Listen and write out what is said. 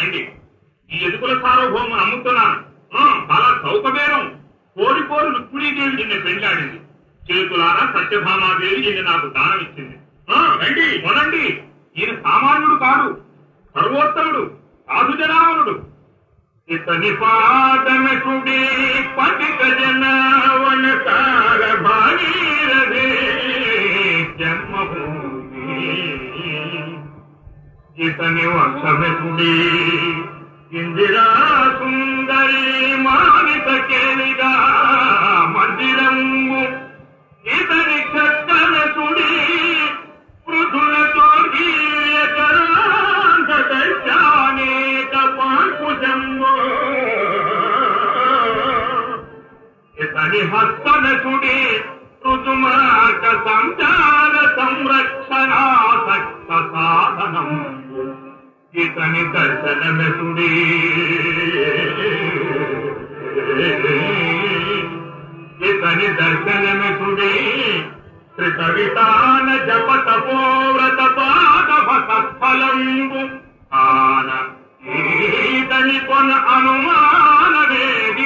రండి ఈ ఎదుకుల సార్వభౌమం నమ్ముతున్నాను ఆ, చాలా సౌకర్యం కోరి కోరి రుక్మిణీదేవి నిన్ను పెళ్ళాడింది చేతులారా సత్యభామాదేవి నిన్ను నాకు దానం ఇచ్చింది ఆ, రండి కొనండి ఈయన సామాన్యుడు కాడు సర్వోత్తముడు సాధుజనావనుడు ఇతని పాదనకుడి పతిత జనవన సార భాగీరథే జన్మభూమి ఇతని వంశమెకుడి ఇందిరా సుందరి మానిత కేలిగా మందిరంబు ఇతని చక్కనకుడి పృథులతో గీయకరాంతదర్శానేక పాంకుశంబో ఇతని హస్తనకుడి ఋతుమార్గ సంచార సంరక్షణాసక్త సాధనం ఇతని దర్శనమెసుడి ఇతని దర్శనమెసుడి త్రికవితాన జప తపోవ్రత పాదభ సత్ఫలంబు ఆన ఈతని కొన అనుమాన వేది